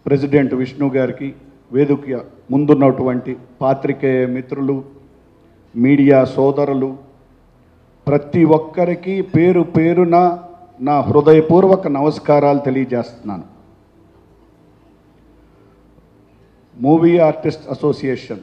President Vishnu గారికి వేదిక ముందున్నటువంటి పాత్రికేయ మిత్రులు మీడియా సోదరులు ప్రతి ఒక్కరికి పేరు పేరున నా హృదయపూర్వక నమస్కారాలు తెలియజేస్తున్నాను మూవీ ఆర్టిస్ట్ అసోసియేషన్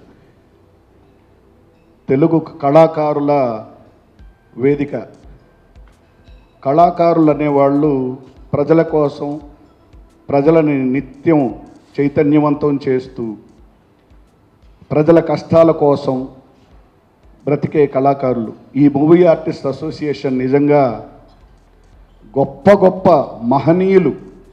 తెలుగు కళాకారుల వేదిక కళాకారులు అనేవాళ్ళు ప్రజల కోసం ప్రజలని నిత్యం చైతన్యవంతం చేస్తూ ప్రజల కష్టాల కోసం బ్రతికే కళాకారులు ఈ మూవీ ఆర్టిస్ట్ అసోసియేషన్ నిజంగా గొప్ప గొప్ప మహనీయులు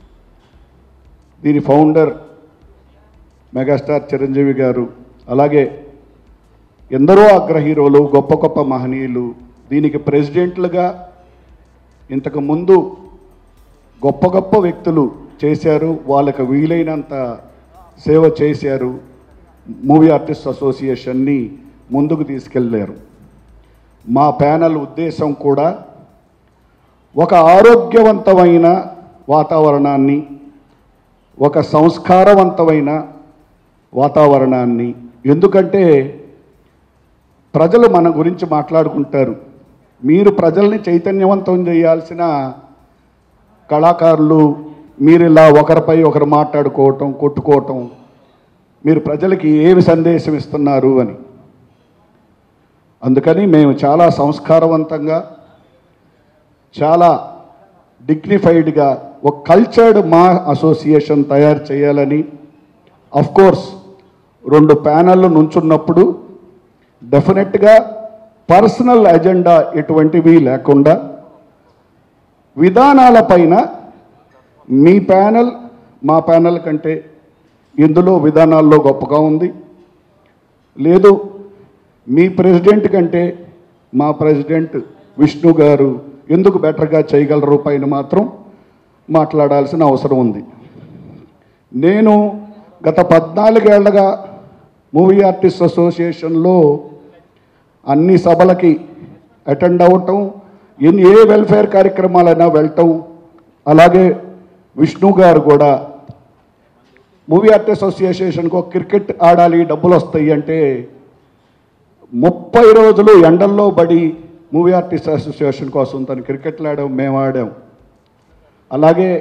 దీని ఫౌండర్ మెగాస్టార్ చిరంజీవి గారు అలాగే ఎందరో అగ్ర హీరోలు గొప్ప గొప్ప మహనీయులు దీనికి ప్రెసిడెంట్లుగా ఇంతకు ముందు గొప్ప గొప్ప వ్యక్తులు చేశారు వాళ్ళకి వీలైనంత సేవ చేశారు మూవీ ఆర్టిస్ట్ అసోసియేషన్ని ముందుకు తీసుకెళ్ళారు మా ప్యానల్ ఉద్దేశం కూడా ఒక ఆరోగ్యవంతమైన వాతావరణాన్ని ఒక సంస్కారవంతమైన వాతావరణాన్ని ఎందుకంటే ప్రజలు మన గురించి మాట్లాడుకుంటారు మీరు ప్రజల్ని చైతన్యవంతం చేయాల్సిన కళాకారులు మీరు ఇలా ఒకరిపై ఒకరు మాట్లాడుకోవటం కొట్టుకోవటం మీరు ప్రజలకి ఏమి సందేశం ఇస్తున్నారు అని అందుకని మేము చాలా సంస్కారవంతంగా చాలా డిగ్నిఫైడ్గా ఒక కల్చర్డ్ మా అసోసియేషన్ తయారు చేయాలని అఫ్ కోర్స్ రెండు ప్యానళ్ళు నుంచున్నప్పుడు డెఫినెట్గా పర్సనల్ ఎజెండా ఎటువంటివి లేకుండా విధానాలపైన మీ ప్యానల్ మా ప్యానల్ కంటే ఇందులో విధానాల్లో గొప్పగా ఉంది లేదు మీ ప్రెసిడెంట్ కంటే మా ప్రెసిడెంట్ విష్ణు గారు ఎందుకు బెటర్గా చేయగలరు పైన మాత్రం మాట్లాడాల్సిన అవసరం ఉంది నేను గత పద్నాలుగేళ్లగా మూవీ ఆర్టిస్ట్ అసోసియేషన్లో అన్ని సభలకి అటెండ్ అవ్వటం ఎన్ని ఏ వెల్ఫేర్ కార్యక్రమాలైనా వెళ్ళటం అలాగే విష్ణు గారు కూడా మూవీ ఆర్టిస్ట్ అసోసియేషన్కి ఒక క్రికెట్ ఆడాలి డబ్బులు వస్తాయి అంటే ముప్పై రోజులు ఎండల్లో పడి మూవీ ఆర్టిస్ట్ అసోసియేషన్ కోసం తను క్రికెట్లు ఆడాం మేము ఆడాం అలాగే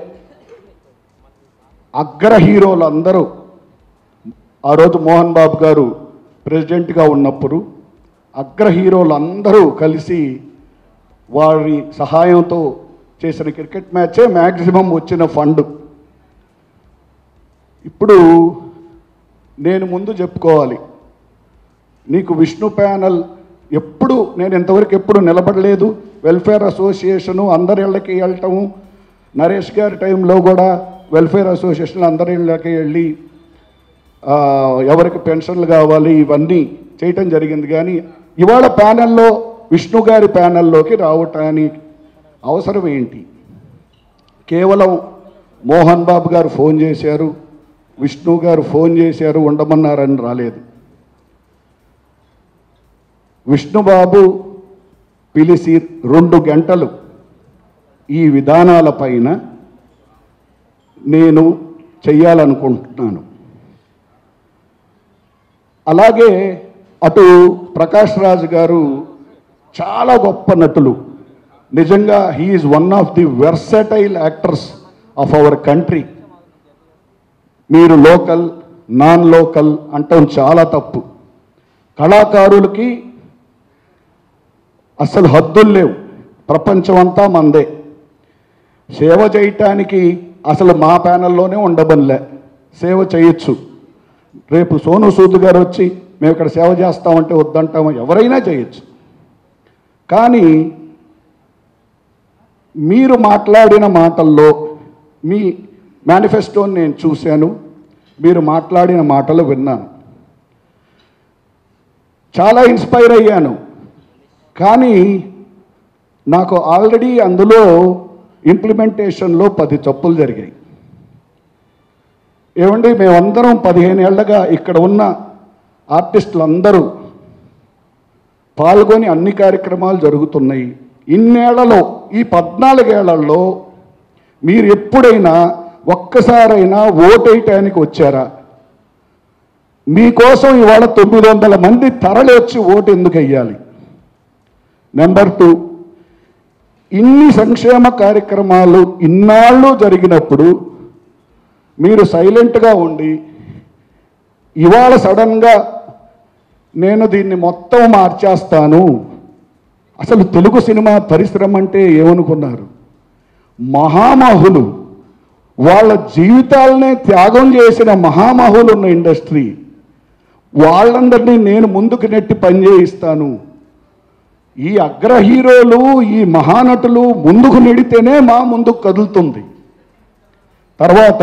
అగ్ర హీరోలు అందరూ ఆ రోజు మోహన్ బాబు గారు ప్రెసిడెంట్గా ఉన్నప్పుడు అగ్ర హీరోలు అందరూ కలిసి వారి సహాయంతో చేసిన క్రికెట్ మ్యాచే మ్యాక్సిమం వచ్చిన ఫండ్ ఇప్పుడు నేను ముందు చెప్పుకోవాలి నీకు విష్ణు ప్యానల్ ఎప్పుడు నేను ఇంతవరకు ఎప్పుడు నిలబడలేదు వెల్ఫేర్ అసోసియేషను అందరి ఇళ్ళకి వెళ్ళటము నరేష్ గారి టైంలో కూడా వెల్ఫేర్ అసోసియేషన్ అందరి ఇళ్ళకి వెళ్ళి ఆ, ఎవరికి పెన్షన్లు కావాలి ఇవన్నీ చేయటం జరిగింది కానీ ఇవాళ ప్యానెల్లో విష్ణు గారి ప్యానెల్లోకి రావటానికి అవసరం ఏంటి కేవలం మోహన్ బాబు గారు ఫోన్ చేశారు విష్ణు గారు ఫోన్ చేశారు ఉండమన్నారని రాలేదు విష్ణుబాబు పిలిచి రెండు గంటలు ఈ విధానాలపైన నేను చెయ్యాలనుకుంటున్నాను అలాగే అటు ప్రకాష్ రాజ్ గారు చాలా గొప్ప నటులు నిజంగా he's one of the versatile actors of our country మీరు లోకల్ నాన్ లోకల్ అంటాం చాలా తప్పు కళాకారులకి అసలు హద్దులు లేవు ప్రపంచం అంతా మందే సేవ చేయటానికి అసలు మా ప్యానల్లోనే ఉండబనిలే సేవ చేయొచ్చు రేపు సోను సూద్ గారు వచ్చి మేము ఇక్కడ సేవ చేస్తామంటే వద్దంటాము ఎవరైనా చేయొచ్చు కానీ మీరు మాట్లాడిన మాటల్లో మీ మేనిఫెస్టోని నేను చూశాను మీరు మాట్లాడిన మాటలు విన్నాను చాలా ఇన్స్పైర్ అయ్యాను కానీ నాకు ఆల్రెడీ అందులో ఇంప్లిమెంటేషన్లో పది తప్పులు జరిగాయి ఏమండి మేమందరం పదిహేను ఏళ్ళగా ఇక్కడ ఉన్న ఆర్టిస్టులు అందరూ పాల్గొని అన్ని కార్యక్రమాలు జరుగుతున్నాయి ఇన్నేళ్లలో ఈ పద్నాలుగేళ్లలో మీరు ఎప్పుడైనా ఒక్క ఒక్కసారైనా ఓటేయటానికి వచ్చారా మీకోసం ఇవాళ తొమ్మిది వందల మంది తరలి వచ్చి ఓటు ఎందుకు వెయ్యాలి నెంబర్ టూ ఇన్ని సంక్షేమ కార్యక్రమాలు ఇన్నాళ్ళు జరిగినప్పుడు మీరు సైలెంట్గా ఉండి ఇవాళ సడన్గా నేను దీన్ని మొత్తం మార్చేస్తాను అసలు తెలుగు సినిమా పరిశ్రమ అంటే ఏమనుకున్నారు మహామహులు వాళ్ళ జీవితాలనే త్యాగం చేసిన మహామహులు ఉన్న ఇండస్ట్రీ వాళ్ళందరినీ నేను ముందుకు నెట్టి పనిచేయిస్తాను ఈ అగ్ర హీరోలు ఈ మహానటులు ముందుకు నెడితేనే మా ముందుకు కదులుతుంది తర్వాత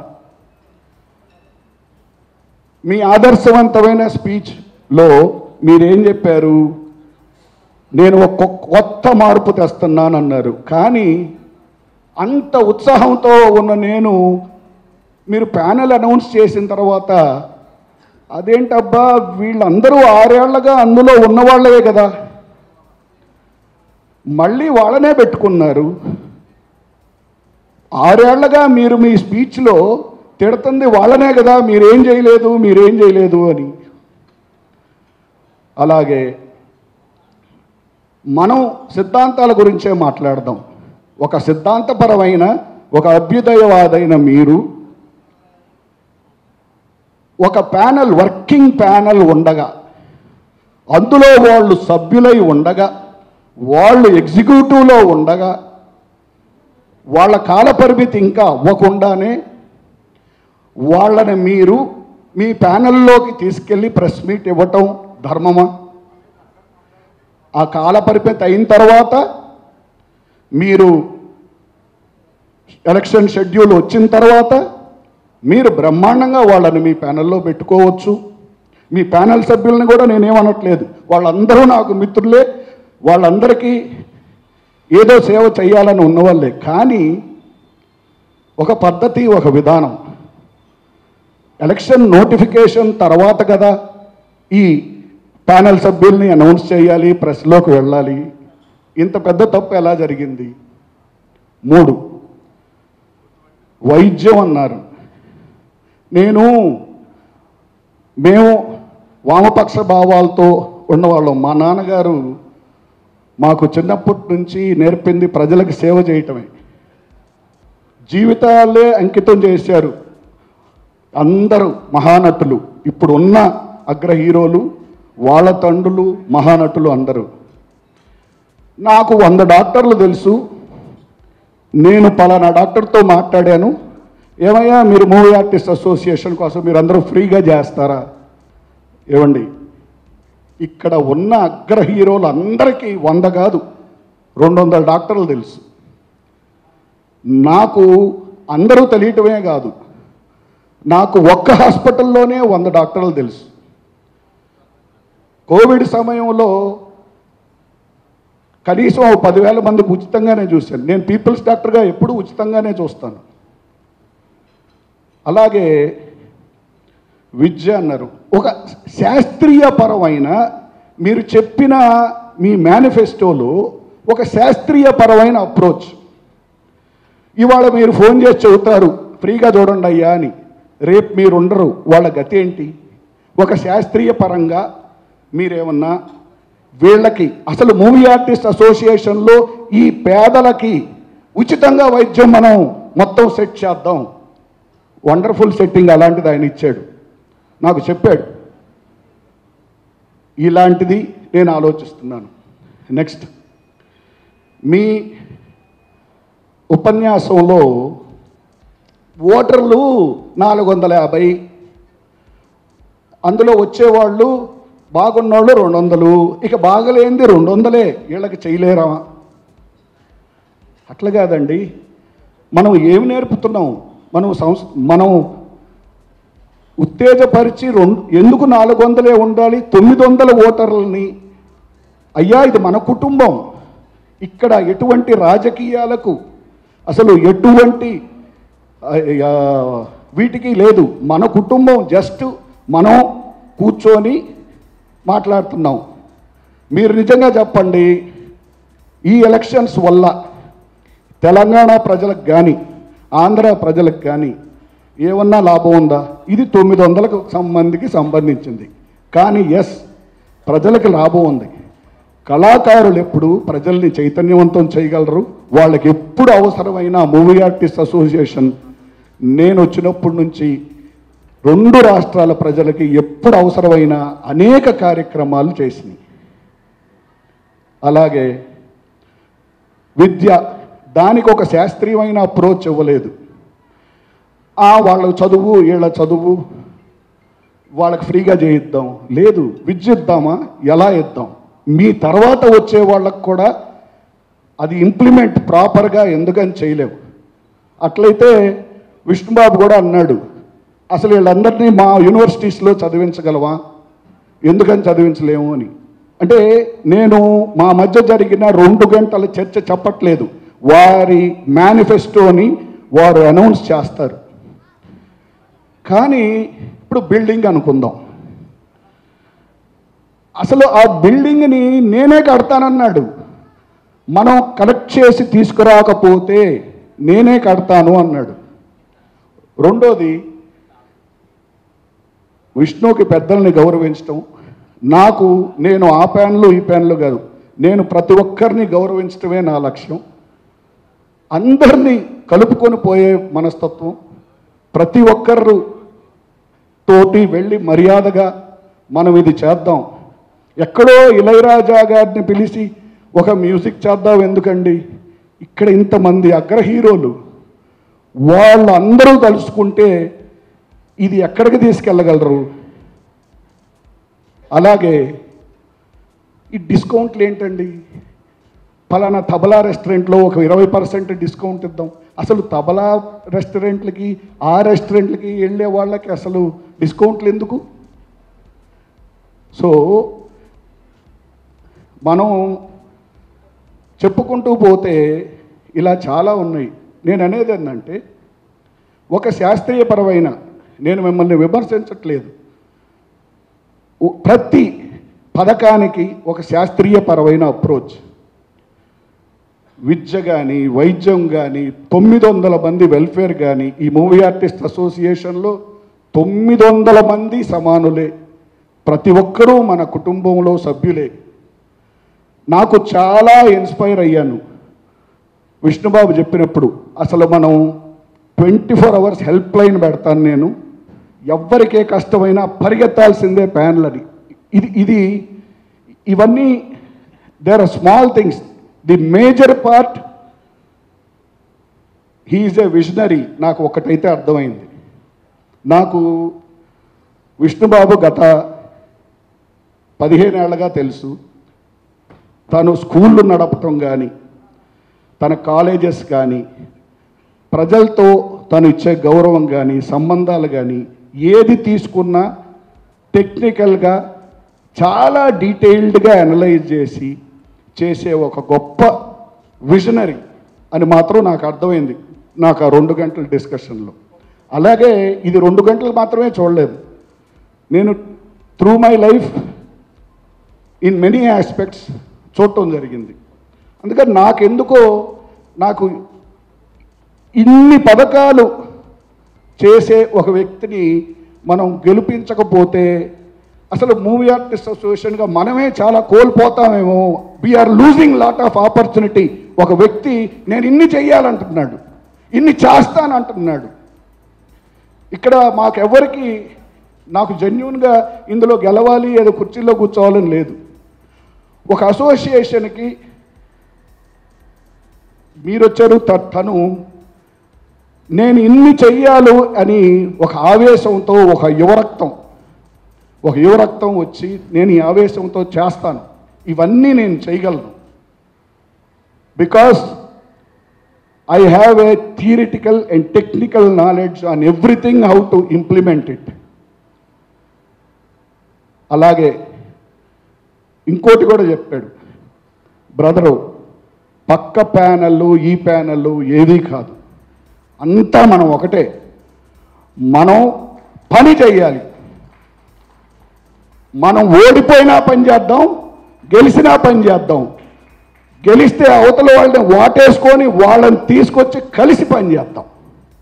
మీ ఆదర్శవంతమైన స్పీచ్లో మీరేం చెప్పారు నేను ఒక కొత్త మార్పు తెస్తున్నాను అన్నారు కానీ అంత ఉత్సాహంతో ఉన్న నేను మీరు ప్యానెల్ అనౌన్స్ చేసిన తర్వాత అదేంటబ్బా వీళ్ళందరూ ఆరేళ్లగా అందులో ఉన్నవాళ్ళవే కదా మళ్ళీ వాళ్ళనే పెట్టుకున్నారు ఆరేళ్లగా మీరు మీ స్పీచ్లో తిడుతుంది వాళ్ళనే కదా మీరేం చేయలేదు మీరేం చేయలేదు అని అలాగే మనం సిద్ధాంతాల గురించే మాట్లాడదాం ఒక సిద్ధాంతపరమైన ఒక అభ్యుదయవాదైన మీరు ఒక ప్యానల్ వర్కింగ్ ప్యానల్ ఉండగా అందులో వాళ్ళు సభ్యులై ఉండగా వాళ్ళు ఎగ్జిక్యూటివ్లో ఉండగా వాళ్ళ కాలపరిమితి ఇంకా అవ్వకుండానే వాళ్ళని మీరు మీ ప్యానెల్లోకి తీసుకెళ్ళి ప్రెస్ మీట్ ఇవ్వటం ధర్మమా ఆ కాల పరిమితి అయిన తర్వాత మీరు ఎలక్షన్ షెడ్యూల్ వచ్చిన తర్వాత మీరు బ్రహ్మాండంగా వాళ్ళని మీ ప్యానెల్లో పెట్టుకోవచ్చు మీ ప్యానెల్ సభ్యులను కూడా నేనేమనట్లేదు వాళ్ళందరూ నాకు మిత్రులే వాళ్ళందరికీ ఏదో సేవ చేయాలని ఉన్నవాళ్ళే కానీ ఒక పద్ధతి ఒక విధానం ఎలక్షన్ నోటిఫికేషన్ తర్వాత కదా ఈ ప్యానెల్ సభ్యుల్ని అనౌన్స్ చేయాలి ప్రెస్లోకి వెళ్ళాలి ఇంత పెద్ద తప్పు ఎలా జరిగింది మూడు వైద్యం అన్నారు నేను మేము వామపక్ష భావాలతో ఉన్నవాళ్ళం మా నాన్నగారు మాకు చిన్నప్పటి నుంచి నేర్పింది ప్రజలకు సేవ చేయటమే జీవితాలే అంకితం చేశారు అందరూ మహానటులు ఇప్పుడు ఉన్న అగ్ర హీరోలు వాళ్ళ తండ్రులు మహానటులు అందరూ నాకు వంద డాక్టర్లు తెలుసు నేను పలానా డాక్టర్తో మాట్లాడాను ఏమయ్యా మీరు మూవీ ఆర్టిస్ట్ అసోసియేషన్ కోసం మీరు అందరూ ఫ్రీగా చేస్తారా ఏమండి ఇక్కడ ఉన్న అగ్ర హీరోలు అందరికీ వంద కాదు రెండు వందల డాక్టర్లు తెలుసు నాకు అందరూ తెలియటమే కాదు నాకు ఒక్క హాస్పిటల్లోనే వంద డాక్టర్లు తెలుసు కోవిడ్ సమయంలో కనీసం ఓ పదివేల మందికి ఉచితంగానే చూశాను నేను పీపుల్స్ డాక్టర్గా ఎప్పుడూ ఉచితంగానే చూస్తాను అలాగే విద్య అన్నారు ఒక శాస్త్రీయపరమైన మీరు చెప్పిన మీ మేనిఫెస్టోలో ఒక శాస్త్రీయపరమైన అప్రోచ్ ఇవాళ మీరు ఫోన్ చేసి చెబుతారు ఫ్రీగా చూడండి అయ్యా అని రేపు మీరు ఉండరు వాళ్ళ గతి ఏంటి ఒక శాస్త్రీయ పరంగా మీరేమన్నా వీళ్ళకి అసలు మూవీ ఆర్టిస్ట్ అసోసియేషన్లో ఈ పేదలకి ఉచితంగా వైద్యం మనం మొత్తం సెట్ చేద్దాం వండర్ఫుల్ సెట్టింగ్ అలాంటిది ఆయన ఇచ్చాడు నాకు చెప్పాడు ఇలాంటిది నేను ఆలోచిస్తున్నాను నెక్స్ట్ మీ ఉపన్యాసంలో ఓటర్లు నాలుగు వందల యాభై అందులో వచ్చేవాళ్ళు బాగున్నోళ్ళు రెండు వందలు ఇక బాగలేంది రెండు వందలే వీళ్ళకి చేయలేరా అట్లా కాదండి మనం ఏమి నేర్పుతున్నాం మనం సంస్ మనం ఉత్తేజపరిచి రెండు ఎందుకు నాలుగు వందలే ఉండాలి తొమ్మిది వందల ఓటర్లని అయ్యా ఇది మన కుటుంబం ఇక్కడ ఎటువంటి రాజకీయాలకు అసలు ఎటువంటి ఆ, ఆ, వీటికి లేదు మన కుటుంబం జస్ట్ మనం కూర్చొని మాట్లాడుతున్నాం మీరు నిజంగా చెప్పండి ఈ ఎలక్షన్స్ వల్ల తెలంగాణ ప్రజలకు కానీ ఆంధ్ర ప్రజలకు కానీ ఏమన్నా లాభం ఉందా ఇది తొమ్మిది వందలకు మందికి సంబంధించింది కానీ ఎస్ ప్రజలకు లాభం ఉంది కళాకారులు ఎప్పుడు ప్రజల్ని చైతన్యవంతం చేయగలరు వాళ్ళకి ఎప్పుడు అవసరమైన మూవీ ఆర్టిస్ట్ అసోసియేషన్ నేను వచ్చినప్పటి నుంచి రెండు రాష్ట్రాల ప్రజలకి ఎప్పుడు అవసరమైన అనేక కార్యక్రమాలు చేసినాయి అలాగే విద్య దానికి ఒక శాస్త్రీయమైన అప్రోచ్ ఇవ్వలేదు ఆ వాళ్ళ చదువు వీళ్ళ చదువు వాళ్ళకి ఫ్రీగా చేయిద్దాం లేదు విద్య ఇద్దామా ఎలా ఇద్దాం మీ తర్వాత వచ్చే వాళ్ళకు కూడా అది ఇంప్లిమెంట్ ప్రాపర్గా ఎందుకని చేయలేవు అట్లయితే విష్ణుబాబు కూడా అన్నాడు అసలు వీళ్ళందరినీ మా యూనివర్సిటీస్లో చదివించగలవా ఎందుకని చదివించలేము అని అంటే నేను మా మధ్య జరిగిన రెండు గంటల చర్చ చెప్పట్లేదు వారి మేనిఫెస్టోని వారు అనౌన్స్ చేస్తారు కానీ ఇప్పుడు బిల్డింగ్ అనుకుందాం అసలు ఆ బిల్డింగ్ని నేనే కడతానన్నాడు మనం కలెక్ట్ చేసి తీసుకురాకపోతే నేనే కడతాను అన్నాడు రెండోది విష్ణుకి పెద్దల్ని గౌరవించటం నాకు నేను ఆ ప్యాన్లు ఈ ప్యాన్లు కాదు నేను ప్రతి ఒక్కరిని గౌరవించటమే నా లక్ష్యం అందరినీ కలుపుకొని పోయే మనస్తత్వం ప్రతి ఒక్కరు తోటి వెళ్ళి మర్యాదగా మనం ఇది చేద్దాం ఎక్కడో ఇళయరాజా గారిని పిలిచి ఒక మ్యూజిక్ చేద్దాం ఎందుకండి ఇక్కడ ఇంతమంది అగ్ర హీరోలు వాళ్ళందరూ తలుచుకుంటే ఇది ఎక్కడికి తీసుకెళ్ళగలరు అలాగే ఈ డిస్కౌంట్లు ఏంటండి ఫలానా తబలా రెస్టారెంట్లో ఒక ఇరవై పర్సెంట్ డిస్కౌంట్ ఇద్దాం అసలు తబలా రెస్టారెంట్లకి ఆ రెస్టారెంట్లకి వెళ్ళే వాళ్ళకి అసలు డిస్కౌంట్లు ఎందుకు సో మనం చెప్పుకుంటూ పోతే ఇలా చాలా ఉన్నాయి నేను అనేది ఏంటంటే ఒక శాస్త్రీయపరమైన నేను మిమ్మల్ని విమర్శించట్లేదు ఉ- ప్రతి పథకానికి ఒక శాస్త్రీయపరమైన అప్రోచ్ విద్య కానీ వైద్యం కానీ తొమ్మిది వందల మంది వెల్ఫేర్ కానీ ఈ మూవీ ఆర్టిస్ట్ అసోసియేషన్లో తొమ్మిది వందల మంది సమానులే ప్రతి ఒక్కరూ మన కుటుంబంలో సభ్యులే నాకు చాలా ఇన్స్పైర్ అయ్యాను విష్ణుబాబు చెప్పినప్పుడు అసలు మనం twenty four hours helpline పెడతాను నేను ఎవ్వరికే కష్టమైనా పరిగెత్తాల్సిందే ప్యాన్లని ఇది ఇది ఇవన్నీ there are small things the major part he's a visionary నాకు ఒకటైతే అర్థమైంది నాకు విష్ణుబాబు గత పదిహేనేళ్లగా తెలుసు తను స్కూళ్ళు నడపటం కానీ తన కాలేజెస్ కానీ ప్రజలతో తను ఇచ్చే గౌరవం కానీ సంబంధాలు కానీ ఏది తీసుకున్నా టెక్నికల్గా చాలా డీటెయిల్డ్గా అనలైజ్ చేసి చేసే ఒక గొప్ప విజనరీ అని మాత్రం నాకు అర్థమైంది నాకు ఆ రెండు గంటల డిస్కషన్లో అలాగే ఇది రెండు గంటలు మాత్రమే చూడలేదు నేను through my life in many aspects చూడటం జరిగింది అందుకని నాకెందుకో నాకు ఇన్ని పథకాలు చేసే ఒక వ్యక్తిని మనం గెలిపించకపోతే అసలు మూవీ ఆర్టిస్ట్ అసోసియేషన్గా మనమే చాలా కోల్పోతామేమో we are losing lot of opportunity ఒక వ్యక్తి నేను ఇన్ని చెయ్యాలంటున్నాడు ఇన్ని చేస్తానంటున్నాడు ఇక్కడ మాకెవ్వరికి నాకు జెన్యున్గా ఇందులో గెలవాలి ఏదో కుర్చీలో కూర్చోవాలని లేదు ఒక అసోసియేషన్కి మీరు వచ్చారు త- తను నేను ఇన్ని చెయ్యాలి అని ఒక ఆవేశంతో ఒక యువరక్తం ఒక యువరక్తం వచ్చి నేను ఈ ఆవేశంతో చేస్తాను ఇవన్నీ నేను చేయగలను because I have a theoretical and technical knowledge on everything how to implement it అలాగే ఇంకోటి కూడా చెప్పాడు బ్రదరు పక్క ప్యానళ్ళు ఈ ప్యానళ్ళు ఏదీ కాదు అంతా మనం ఒకటే మనం పని చేయాలి మనం ఓడిపోయినా పని చేద్దాం గెలిచినా పని చేద్దాం గెలిస్తే అవతల వాళ్ళని వాటేసుకొని వాళ్ళని తీసుకొచ్చి కలిసి పని చేద్దాం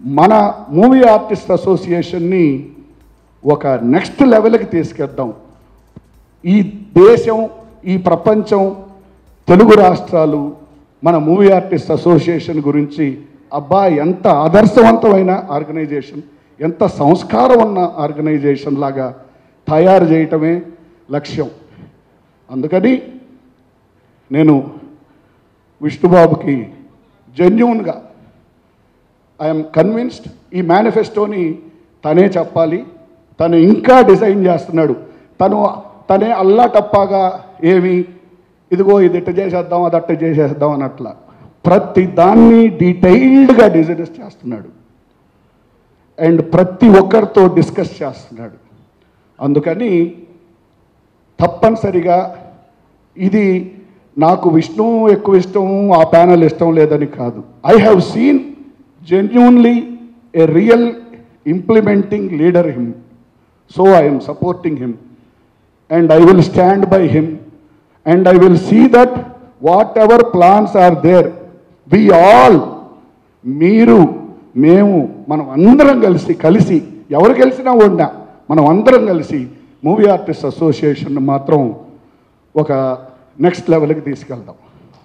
మన మూవీ ఆర్టిస్ట్ అసోసియేషన్ని ఒక నెక్స్ట్ లెవెల్కి తీసుకెద్దాం ఈ దేశం ఈ ప్రపంచం తెలుగు రాష్ట్రాలు మన మూవీ ఆర్టిస్ట్ అసోసియేషన్ గురించి అబ్బా ఎంత ఆదర్శవంతమైన ఆర్గనైజేషన్ ఎంత సంస్కారం ఉన్న ఆర్గనైజేషన్ లాగా తయారు చేయటమే లక్ష్యం అందుకని నేను విష్ణుబాబుకి జెన్యున్గా ఐఎమ్ కన్విన్స్డ్ ఈ మేనిఫెస్టోని తనే చెప్పాలి తను ఇంకా డిజైన్ చేస్తున్నాడు తను తనే అల్లా టప్పాగా ఏమి ఇదిగో ఇది ఇట్ట చేసేద్దాం అది అట్ట చేసేద్దాం అన్నట్ల ప్రతి దాన్ని డీటెయిల్డ్గా డిజైన్స్ చేస్తున్నాడు అండ్ ప్రతి ఒక్కరితో డిస్కస్ చేస్తున్నాడు అందుకని తప్పనిసరిగా ఇది నాకు విష్ణు ఎక్కువ ఇష్టం ఆ ప్యానల్ ఇష్టం లేదని కాదు I have seen genuinely a real implementing leader him so I'm supporting him and I will stand by him and I will see that whatever plans are there we all మీరు మేము మనం అందరం కలిసి కలిసి ఎవరు కలిసినా ఉన్నా మనం అందరం కలిసి మూవీ ఆర్టిస్ట్ అసోసియేషన్ మాత్రం ఒక నెక్స్ట్ లెవెల్కి తీసుకెళ్దాం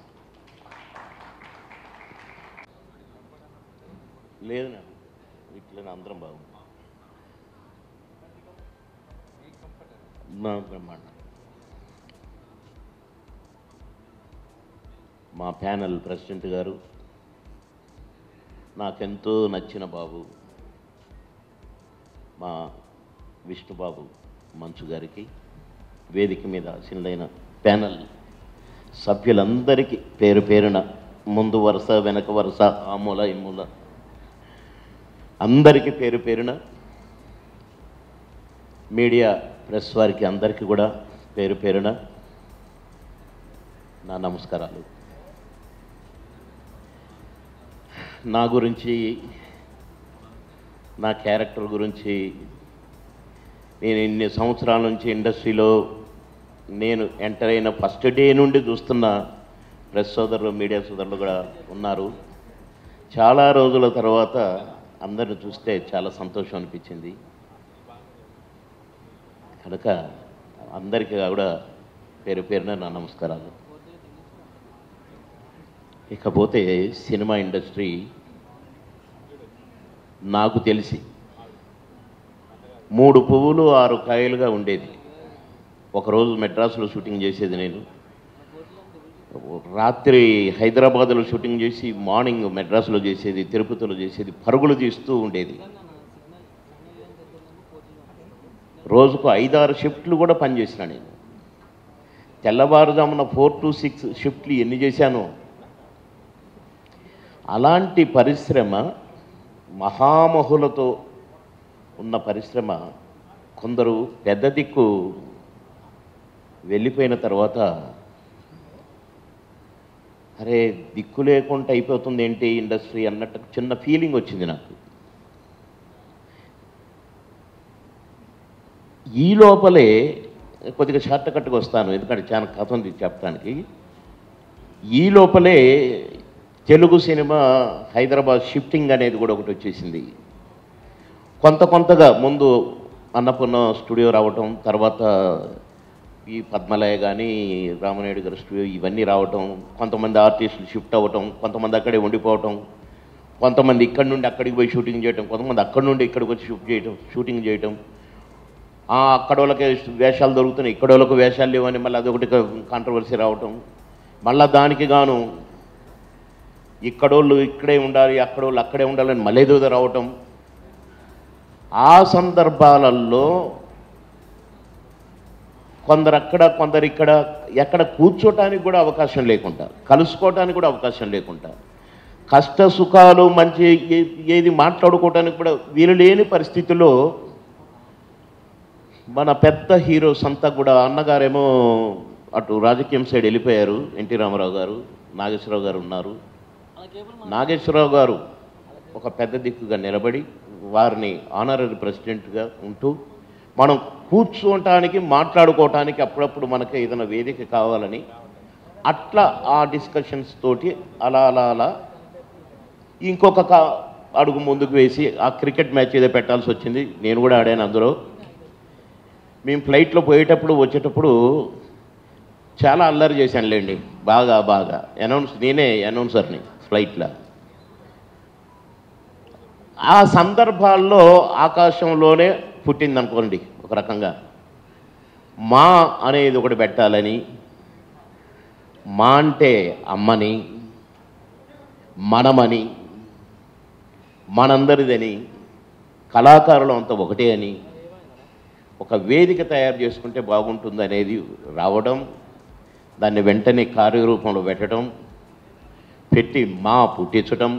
లేదు నాకు ఇట్లా అందరం బాగుంది మా బ్రహ్మాండం మా ప్యానల్ ప్రెసిడెంట్ గారు నాకెంతో నచ్చిన బాబు మా విష్ణుబాబు మంచు గారికి వేదిక మీద ఆశీనులైన ప్యానల్ సభ్యులందరికీ పేరు పేరున ముందు వరుస వెనక వరుస ఆ మూల ఈ మూల అందరికీ పేరు పేరున మీడియా ప్రెస్ వారికి అందరికీ కూడా పేరు పేరున నా నమస్కారాలు నా గురించి నా క్యారెక్టర్ గురించి నేను ఇన్ని సంవత్సరాల నుంచి ఇండస్ట్రీలో నేను ఎంటర్ అయిన ఫస్ట్ డే నుండి చూస్తున్న ప్రెస్ సోదరులు మీడియా సోదరులు కూడా ఉన్నారు చాలా రోజుల తర్వాత అందరిని చూస్తే చాలా సంతోషం అనిపించింది కనుక అందరికీ కూడా పేరు పేరున నా నమస్కారాలు ఇకపోతే సినిమా ఇండస్ట్రీ నాకు తెలిసి మూడు పువ్వులు ఆరు కాయలుగా ఉండేది ఒకరోజు మెడ్రాస్లో షూటింగ్ చేసేది నేను రాత్రి హైదరాబాద్లో షూటింగ్ చేసి మార్నింగ్ మెడ్రాస్లో చేసేది తిరుపతిలో చేసేది పరుగులు తీస్తూ ఉండేది రోజుకు ఐదారు షిఫ్ట్లు కూడా పనిచేసిన నేను తెల్లవారుజామున ఫోర్ టు సిక్స్ షిఫ్ట్లు ఎన్ని చేశానో అలాంటి పరిశ్రమ మహామహులతో ఉన్న పరిశ్రమ కొందరు పెద్ద దిక్కు వెళ్ళిపోయిన తర్వాత అరే దిక్కు లేకుండా అయిపోతుంది ఏంటి ఇండస్ట్రీ అన్నట్టు చిన్న ఫీలింగ్ వచ్చింది నాకు ఈ లోపలే కొద్దిగా షార్ట్ కట్టుకు వస్తాను ఎందుకంటే చాలా కథ ఉంది చెప్పడానికి ఈ లోపలే తెలుగు సినిమా హైదరాబాద్ షిఫ్టింగ్ అనేది కూడా ఒకటి వచ్చేసింది కొంత కొంతగా ముందు అన్నపూర్ణ స్టూడియో రావటం తర్వాత ఈ పద్మలయ కానీ రామనాయుడు గారి స్టూడియో ఇవన్నీ రావటం కొంతమంది ఆర్టిస్టులు షిఫ్ట్ అవ్వటం కొంతమంది అక్కడే ఉండిపోవటం కొంతమంది ఇక్కడి నుండి అక్కడికి పోయి షూటింగ్ చేయటం కొంతమంది అక్కడి నుండి ఇక్కడికి వచ్చి షూట్ చేయటం షూటింగ్ చేయటం ఆ, అక్కడ వాళ్ళకి వేషాలు దొరుకుతున్నాయి ఇక్కడ వాళ్ళకి వేషాలు లేవని మళ్ళీ అదొకటి కాంట్రవర్సీ రావటం మళ్ళీ దానికి గాను ఇక్కడోళ్ళు ఇక్కడే ఉండాలి అక్కడోళ్ళు అక్కడే ఉండాలని మళ్ళీ ఏదో రావటం ఆ సందర్భాలలో కొందరు అక్కడ కొందరు ఇక్కడ ఎక్కడ కూర్చోటానికి కూడా అవకాశం లేకుండా కలుసుకోవటానికి కూడా అవకాశం లేకుండా కష్ట సుఖాలు మంచి ఏ- ఏది మాట్లాడుకోవటానికి కూడా వీలు లేని పరిస్థితిలో మన పెద్ద హీరోస్ అంతా కూడా అన్నగారేమో అటు రాజకీయం సైడ్ వెళ్ళిపోయారు ఎన్టీ రామారావు గారు నాగేశ్వరరావు గారు ఉన్నారు నాగేశ్వరరావు గారు ఒక పెద్ద దిక్కుగా నిలబడి వారిని ఆనరరీ ప్రెసిడెంట్గా ఉంటూ మనం కూర్చోటానికి మాట్లాడుకోవటానికి అప్పుడప్పుడు మనకి ఏదైనా వేదిక కావాలని అట్లా ఆ డిస్కషన్స్ తోటి అలా అలా అలా ఇంకొక కా- అడుగు ముందుకు వేసి ఆ క్రికెట్ మ్యాచ్ ఏదో పెట్టాల్సి వచ్చింది నేను కూడా ఆడాను అందులో మేము ఫ్లైట్లో పోయేటప్పుడు వచ్చేటప్పుడు చాలా అల్లరి చేశానులేండి బాగా బాగా అనౌన్స్ నేనే అనౌన్సర్ని ఫ్లైట్లో ఆ సందర్భాల్లో ఆకాశంలోనే పుట్టిందనుకోండి ఒక రకంగా మా అనేది ఒకటి పెట్టాలని మా అంటే అమ్మని మనమని మనందరిదని కళాకారులు అంతా ఒకటే అని ఒక వేదిక తయారు చేసుకుంటే బాగుంటుంది అనేది రావడం దాన్ని వెంటనే కార్యరూపంలో పెట్టడం పెట్టి మా పుట్టించడం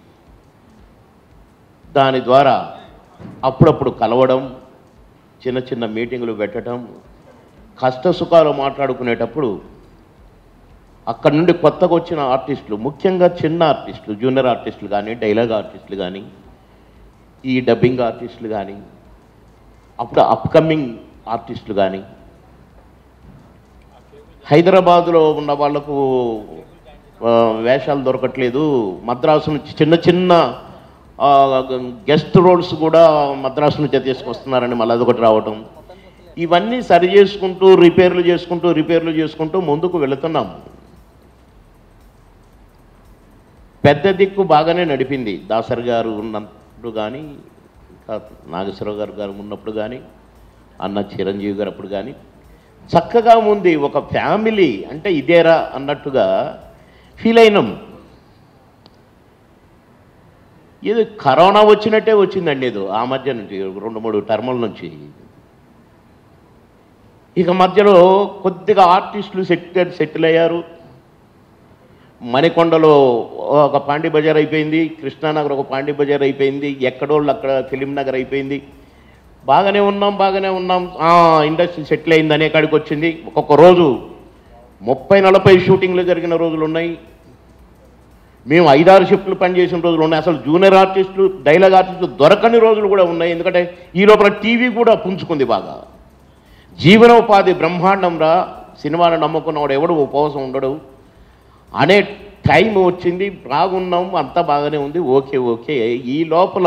దాని ద్వారా అప్పుడప్పుడు కలవడం చిన్న చిన్న మీటింగులు పెట్టడం కష్ట సుఖాలు మాట్లాడుకునేటప్పుడు అక్కడి నుండి కొత్తగా వచ్చిన ఆర్టిస్టులు ముఖ్యంగా చిన్న ఆర్టిస్టులు జూనియర్ ఆర్టిస్టులు కానీ డైలాగ్ ఆర్టిస్టులు కానీ ఈ డబ్బింగ్ ఆర్టిస్టులు కానీ అప్పుడు అప్కమింగ్ ఆర్టిస్టులు కానీ హైదరాబాదులో ఉన్న వాళ్ళకు ఆ, వేషాలు దొరకట్లేదు మద్రాసు నుంచి చిన్న చిన్న ఆ, గెస్ట్ రోల్స్ కూడా మద్రాసు నుంచి తీసుకొస్తున్నారని మళ్ళీ అదొకటి రావటం ఇవన్నీ సరి చేసుకుంటూ రిపేర్లు చేసుకుంటూ రిపేర్లు చేసుకుంటూ ముందుకు వెళుతున్నాం పెద్ద దిక్కు బాగానే నడిపింది దాసర్ గారు ఉన్నప్పుడు కానీ ఇంకా నాగేశ్వరరావు గారు గారు ఉన్నప్పుడు కానీ అన్న చిరంజీవి గారు అప్పుడు కానీ చక్కగా ఉంది ఒక ఫ్యామిలీ అంటే ఇదేరా అన్నట్టుగా ఫీల్ అయినాం ఇది కరోనా వచ్చినట్టే వచ్చిందండి ఏదో ఆ మధ్య నుంచి రెండు మూడు టర్ముల నుంచి ఇక మధ్యలో కొద్దిగా ఆర్టిస్టులు సెట్ సెటిల్ అయ్యారు మణికొండలో ఒక పాండి బజార్ అయిపోయింది కృష్ణానగర్ ఒక పాండి బజార్ అయిపోయింది ఎక్కడోళ్ళు అక్కడ ఫిలిం నగర్ అయిపోయింది బాగానే ఉన్నాం బాగానే ఉన్నాం ఆ, ఇండస్ట్రీ సెటిల్ అయింది అనే కాడికి వచ్చింది ఒక్కొక్క రోజు ముప్పై నలభై షూటింగ్లు జరిగిన రోజులు ఉన్నాయి మేము ఐదారు షిఫ్ట్లు పనిచేసిన రోజులు ఉన్నాయి అసలు జూనియర్ ఆర్టిస్టులు డైలాగ్ ఆర్టిస్టులు దొరకని రోజులు కూడా ఉన్నాయి ఎందుకంటే ఈ లోపల టీవీ కూడా పుంజుకుంది బాగా జీవనోపాధి బ్రహ్మాండం రా సినిమాను నమ్ముకున్నవాడు ఎవడు ఉపవాసం ఉండడు అనే టైం వచ్చింది బాగున్నాం అంతా బాగానే ఉంది ఓకే ఓకే ఈ లోపల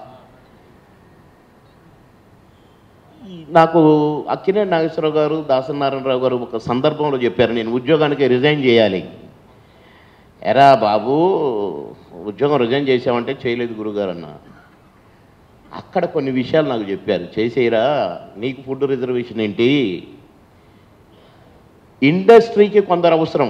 ఈ నాకు అక్కినే నాగేశ్వరరావు గారు దాసనారాయణరావు గారు ఒక సందర్భంలో చెప్పారు నేను ఉద్యోగానికి రిజైన్ చేయాలి ఎరా బాబు ఉద్యోగం రిజైన్ చేసామంటే చేయలేదు గురుగారు అన్న అక్కడ కొన్ని విషయాలు నాకు చెప్పారు చేసేయరా నీకు ఫుడ్ రిజర్వేషన్ ఏంటి ఇండస్ట్రీకి కొందరు అవసరం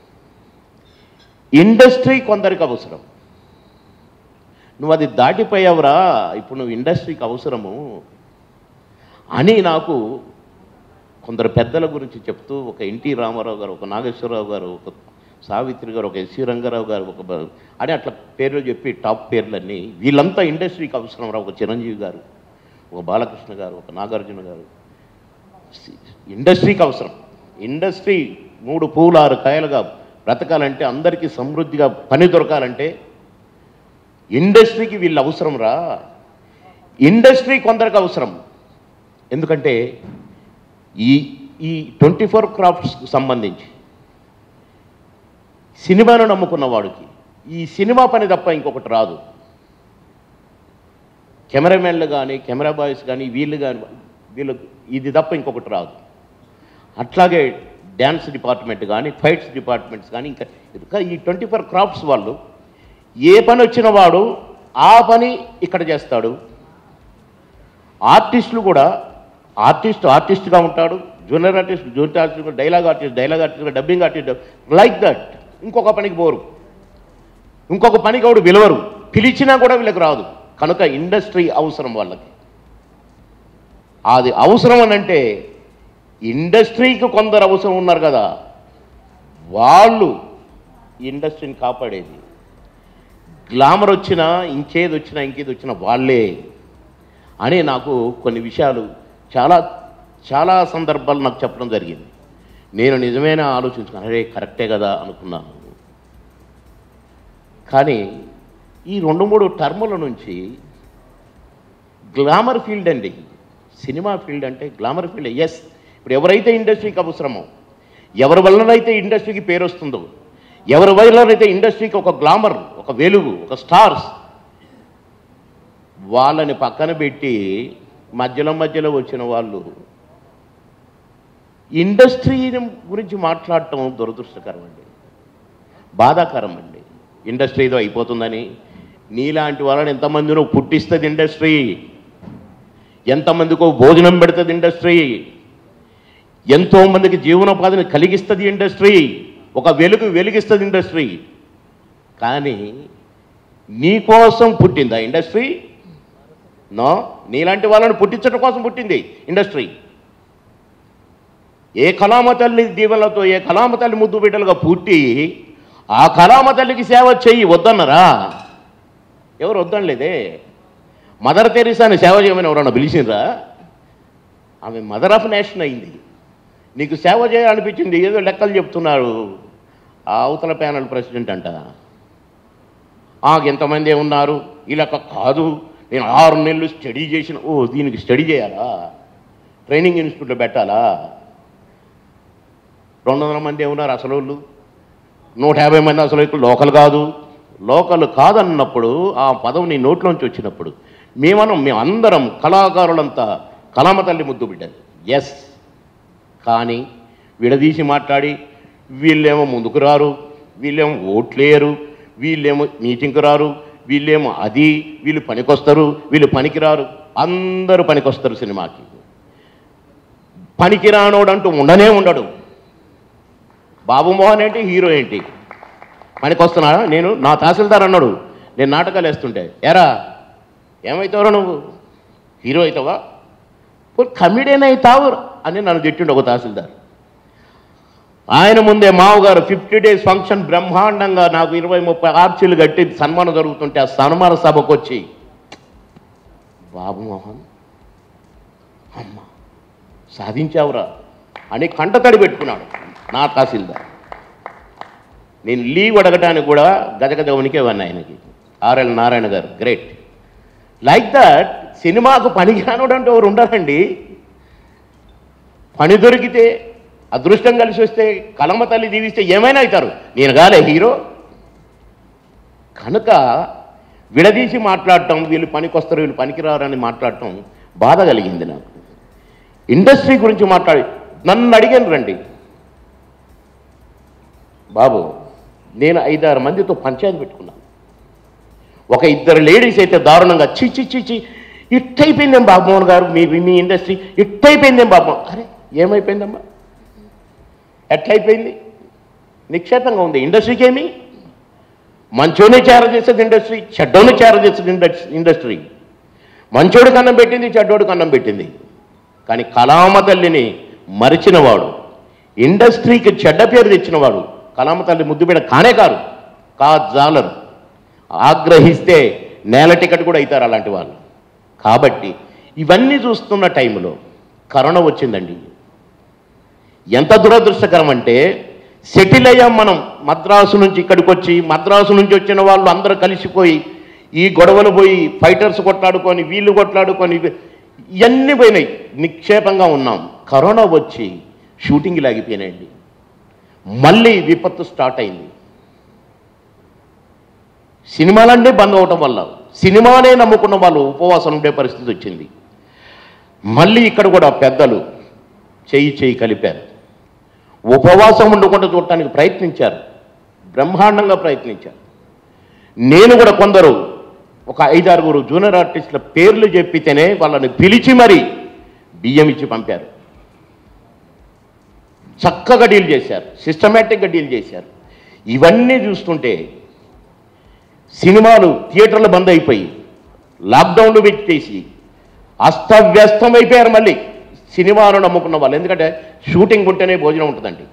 ఇండస్ట్రీ కొందరికి అవసరం నువ్వు అది దాటిపోయావురా ఇప్పుడు నువ్వు ఇండస్ట్రీకి అవసరము అని నాకు కొందరు పెద్దల గురించి చెప్తూ ఒక ఎన్టీ రామారావు గారు ఒక నాగేశ్వరరావు గారు ఒక సావిత్రి గారు ఒక ఎస్సీ రంగారావు గారు ఒక బ- అని అట్లా పేర్లు చెప్పి టాప్ పేర్లన్నీ వీళ్ళంతా ఇండస్ట్రీకి అవసరం రా ఒక చిరంజీవి గారు ఒక బాలకృష్ణ గారు ఒక నాగార్జున గారు ఇండస్ట్రీకి అవసరం ఇండస్ట్రీ మూడు పూలు ఆరు కాయలుగా బ్రతకాలంటే అందరికీ సమృద్ధిగా పని దొరకాలంటే ఇండస్ట్రీకి వీళ్ళు అవసరం రా ఇండస్ట్రీ కొందరికి అవసరం ఎందుకంటే ఈ ఈ ట్వంటీ ఫోర్ క్రాఫ్ట్స్కి సంబంధించి సినిమాను నమ్ముకున్న వాడికి ఈ సినిమా పని తప్ప ఇంకొకటి రాదు కెమెరామెన్లు కానీ కెమెరా బాయ్స్ కానీ వీళ్ళు కానీ వీళ్ళు ఇది తప్ప ఇంకొకటి రాదు అట్లాగే డ్యాన్స్ డిపార్ట్మెంట్ కానీ ఫైట్స్ డిపార్ట్మెంట్స్ కానీ ఇంకా ఇంకా ఈ ట్వంటీ ఫోర్ క్రాఫ్ట్స్ వాళ్ళు ఏ పని వచ్చిన వాడు ఆ పని ఇక్కడ చేస్తాడు ఆర్టిస్టులు కూడా ఆర్టిస్ట్ ఆర్టిస్ట్గా ఉంటాడు junior artist junior artist dialogue artist dialogue artist dubbing artist like that ఇంకొక పనికి పోరు ఇంకొక పనికి వాడు పిలవరు పిలిచినా కూడా వీళ్ళకి రాదు కనుక ఇండస్ట్రీ అవసరం వాళ్ళకి అది అవసరం అని అంటే ఇండస్ట్రీకి కొందరు అవసరం ఉన్నారు కదా వాళ్ళు ఇండస్ట్రీని కాపాడేది గ్లామర్ వచ్చినా ఇంకేది వచ్చినా ఇంకేది వచ్చినా వాళ్ళే అని నాకు కొన్ని విషయాలు చాలా చాలా సందర్భాలు నాకు చెప్పడం జరిగింది నేను నిజమేనా ఆలోచించుకున్నాను అరే కరెక్టే కదా అనుకున్నాను కానీ ఈ రెండు మూడు టర్ముల నుంచి గ్లామర్ ఫీల్డ్ అండి సినిమా ఫీల్డ్ అంటే గ్లామర్ ఫీల్డ్ ఎస్ ఇప్పుడు ఎవరైతే ఇండస్ట్రీకి అవసరమో ఎవరి వల్లనైతే ఇండస్ట్రీకి పేరు వస్తుందో ఎవరి వల్లనైతే ఇండస్ట్రీకి ఒక గ్లామర్ ఒక వెలుగు ఒక స్టార్స్ వాళ్ళని పక్కన పెట్టి మధ్యలో మధ్యలో వచ్చిన వాళ్ళు ఇండస్ట్రీ గురించి మాట్లాడటం దురదృష్టకరం అండి బాధాకరం అండి ఇండస్ట్రీ ఏదో అయిపోతుందని నీలాంటి వాళ్ళని ఎంతమందినో పుట్టిస్తుంది ఇండస్ట్రీ ఎంతమందికో భోజనం పెడుతుంది ఇండస్ట్రీ ఎంతో మందికి జీవనోపాధిని కలిగిస్తుంది ఇండస్ట్రీ ఒక వెలుగు వెలిగిస్తుంది ఇండస్ట్రీ కానీ నీ కోసం పుట్టిందా ఇండస్ట్రీ నో నీలాంటి వాళ్ళని పుట్టించడం కోసం పుట్టింది ఇండస్ట్రీ ఏ కళామ తల్లి దీవెనలతో ఏ కళామ తల్లి ముద్దు బిడ్డలుగా పుట్టి ఆ కళామ తల్లికి సేవ చెయ్యి వద్దన్నరా ఎవరు వద్దనలేదే మదర్ తెరీసాని సేవ చేయమని ఎవరన్నా పిలిచిండ్రా ఆమె మదర్ ఆఫ్ నేషన్ అయింది నీకు సేవ చేయాలనిపించింది ఏదో లెక్కలు చెప్తున్నారు ఆ అవతల ప్యానల్ ప్రెసిడెంట్ అంట ఆ, ఎంతమంది ఉన్నారు ఈ లెక్క కాదు నేను ఆరు నెలలు స్టడీ చేసిన ఓ దీనికి స్టడీ చేయాలా ట్రైనింగ్ ఇన్స్టిట్యూట్లో పెట్టాలా రెండు వందల మంది ఉన్నారు అసలు వాళ్ళు నూట యాభై మంది అసలు ఇక్కడ లోకల్ కాదు లోకల్ కాదన్నప్పుడు ఆ పదవి నీ నోట్లోంచి వచ్చినప్పుడు మేమనం మేమందరం కళాకారులంతా కళామ తల్లి ముద్దు బిడ్డది ఎస్ కానీ విడదీసి మాట్లాడి వీళ్ళేమో ముందుకు రారు వీళ్ళేమో ఓట్లేయరు వీళ్ళేమో మీటింగ్కి రారు వీళ్ళేమో అది వీళ్ళు పనికొస్తారు వీళ్ళు పనికిరారు అందరూ పనికొస్తారు సినిమాకి పనికిరానోడు అంటూ ఉండనే ఉండడు బాబు మోహన్ ఏంటి హీరో ఏంటి పనికొస్తున్నాడా నేను నా తహసీల్దార్ అన్నాడు నేను నాటకాలు వేస్తుంటే ఎరా ఏమవుతావురా నువ్వు హీరో అవుతావా కమిడియన్ అవుతావు అని నన్ను తిట్టిండు ఒక తహసీల్దార్ ఆయన ముందే మావగారు ఫిఫ్టీ డేస్ ఫంక్షన్ బ్రహ్మాండంగా నాకు ఇరవై ముప్పై ఆర్చీలు కట్టి సన్మానం జరుగుతుంటే ఆ సన్మాన సభకు వచ్చి బాబు మోహన్ అమ్మ సాధించావురా అని కంటతడి పెట్టుకున్నాడు నా తహసీల్దార్ నేను లీవ్ అడగటానికి కూడా గజగజ వణికేవాడిని ఆయనకి ఆర్ఎల్ నారాయణ గారు గ్రేట్ లైక్ దట్ సినిమాకు పనికిరానుడు అంటే ఎవరు ఉండరండి పని దొరికితే అదృష్టం కలిసి వస్తే కలమ తల్లి దీవిస్తే ఏమైనా అవుతారు నేను కాలే హీరో కనుక విడదీసి మాట్లాడటం వీళ్ళు పనికొస్తారు వీళ్ళు పనికిరారని మాట్లాడటం బాధ కలిగింది నాకు ఇండస్ట్రీ గురించి మాట్లాడి నన్ను అడిగాను రండి బాబు నేను ఐదారు మందితో పంచాయతీ పెట్టుకున్నాను ఒక ఇద్దరు లేడీస్ అయితే దారుణంగా చి చి చి చి ఇట్టయిపోయిందేం బాబుమోహన్ గారు మీ మీ ఇండస్ట్రీ ఇట్టయిపోయిందేం బాబు అరే ఏమైపోయిందమ్మా ఎట్లయిపోయింది నిక్షేపంగా ఉంది ఇండస్ట్రీకి ఏమి మంచోనే చేర చేసేది ఇండస్ట్రీ చెడ్డోని చేర చేసేది ఇండస్- ఇండస్ట్రీ మంచోడు కన్నం పెట్టింది చెడ్డోడు కన్నం పెట్టింది కానీ కళామ తల్లిని మరిచినవాడు ఇండస్ట్రీకి చెడ్డ పేరు తెచ్చినవాడు కళామ తల్లి ముద్దుబిడ కానే కారు కా జాలరు ఆగ్రహిస్తే నేల టికెట్ కూడా అవుతారు అలాంటి వాళ్ళు కాబట్టి ఇవన్నీ చూస్తున్న టైంలో కరోనా వచ్చిందండి ఎంత దురదృష్టకరం అంటే సెటిల్ అయ్యాం మనం మద్రాసు నుంచి ఇక్కడికి వచ్చి మద్రాసు నుంచి వచ్చిన వాళ్ళు అందరూ కలిసిపోయి ఈ గొడవలు పోయి ఫైటర్స్ కొట్లాడుకొని వీళ్ళు కొట్లాడుకొని ఇవి- ఇవన్నీ పోయినాయి నిక్షేపంగా ఉన్నాం కరోనా వచ్చి షూటింగ్ లాగిపోయినాయండి మళ్ళీ విపత్తు స్టార్ట్ అయింది సినిమాలన్నీ బంద్ అవటం వల్ల సినిమానే నమ్ముకున్న వాళ్ళు ఉపవాసం ఉండే పరిస్థితి వచ్చింది మళ్ళీ ఇక్కడ కూడా పెద్దలు చెయ్యి చెయ్యి కలిపారు ఉపవాసం ఉండకుండా చూడటానికి ప్రయత్నించారు బ్రహ్మాండంగా ప్రయత్నించారు నేను కూడా కొందరు ఒక ఐదారుగురు జూనియర్ ఆర్టిస్టుల పేర్లు చెప్పితేనే వాళ్ళని పిలిచి మరీ బియ్యం ఇచ్చి పంపారు చక్కగా డీల్ చేశారు సిస్టమేటిక్గా డీల్ చేశారు ఇవన్నీ చూస్తుంటే సినిమాలు థియేటర్లు బంద్ అయిపోయి లాక్డౌన్లు పెట్టేసి అస్తవ్యస్తం అయిపోయారు మళ్ళీ సినిమాను నమ్ముకున్న వాళ్ళు ఎందుకంటే షూటింగ్ ఉంటేనే భోజనం ఉంటుందండి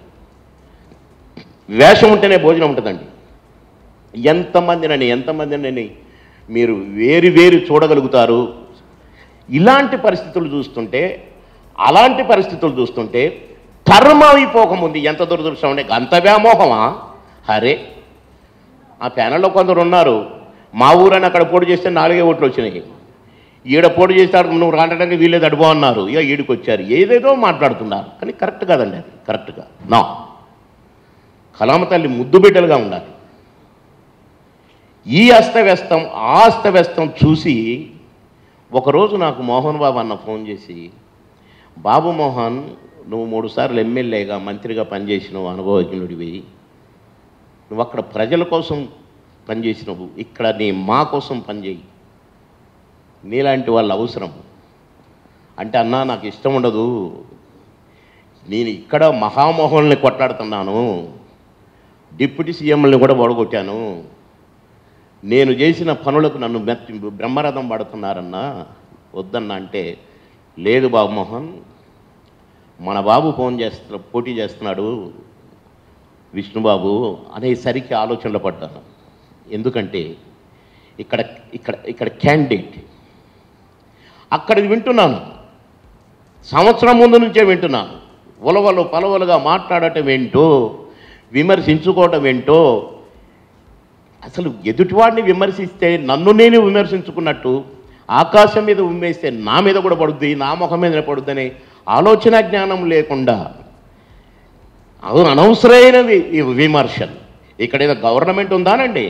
వేషం ఉంటేనే భోజనం ఉంటుందండి ఎంతమందినని ఎంతమందినని మీరు వేరు వేరు చూడగలుగుతారు ఇలాంటి పరిస్థితులు చూస్తుంటే అలాంటి పరిస్థితులు చూస్తుంటే కర్మ అయిపోకముంది ఎంత దురదృష్టం అంటే అంత వ్యామోహమా అరే ఆ ప్యానల్లో కొందరు ఉన్నారు మా ఊరని అక్కడ పోటీ చేస్తే నాలుగే ఓట్లు వచ్చినాయి ఈడ పోటీ చేస్తాడు నువ్వు రావడానికి వీళ్ళే తడుపో అన్నారు ఇక ఈడికి వచ్చారు ఏదేదో మాట్లాడుతున్నారు కానీ కరెక్ట్ కాదండి అది కరెక్ట్గా నా కలామ తల్లి ముద్దు బిడ్డలుగా ఉండాలి ఈ అస్తవ్యస్తం ఆ అస్తవ్యస్తం చూసి ఒకరోజు నాకు మోహన్ బాబు అన్న ఫోన్ చేసి బాబు మోహన్ నువ్వు మూడు సార్లు ఎమ్మెల్యేగా మంత్రిగా పనిచేసినావు అనుభవజ్ఞుడివి నువ్వు అక్కడ ప్రజల కోసం పనిచేసినవు ఇక్కడ నీ మా కోసం పనిచేయి నీలాంటి వాళ్ళు అవసరం అంటే అన్నా నాకు ఇష్టం ఉండదు నేను ఇక్కడ మహామోహన్ని కొట్లాడుతున్నాను డిప్యూటీ సీఎంని కూడా ఓడగొట్టాను నేను చేసిన పనులకు నన్ను మెచ్చి బ్రహ్మరథం పడుతున్నారన్నా వద్దన్నా అంటే లేదు బాబు మోహన్ మన బాబు ఫోన్ చేస్తున్న పోటీ చేస్తున్నాడు విష్ణుబాబు అనేసరికి ఆలోచనలో పడ్డాను ఎందుకంటే ఇక్కడ ఇక్కడ ఇక్కడ క్యాండిడేట్ అక్కడికి వింటున్నాను సంవత్సరం ముందు నుంచే వింటున్నాను ఉలవలు పలవలుగా మాట్లాడటం ఏంటో విమర్శించుకోవటం ఏంటో అసలు ఎదుటివాడిని విమర్శిస్తే నన్ను నేను విమర్శించుకున్నట్టు ఆకాశం మీద ఉమ్మేస్తే నా మీద కూడా పడుద్ది నా ముఖం మీద పడుద్ది అనే ఆలోచన జ్ఞానం లేకుండా అది అనవసరమైన వి- ఈ విమర్శలు ఇక్కడ ఏదో గవర్నమెంట్ ఉందానండి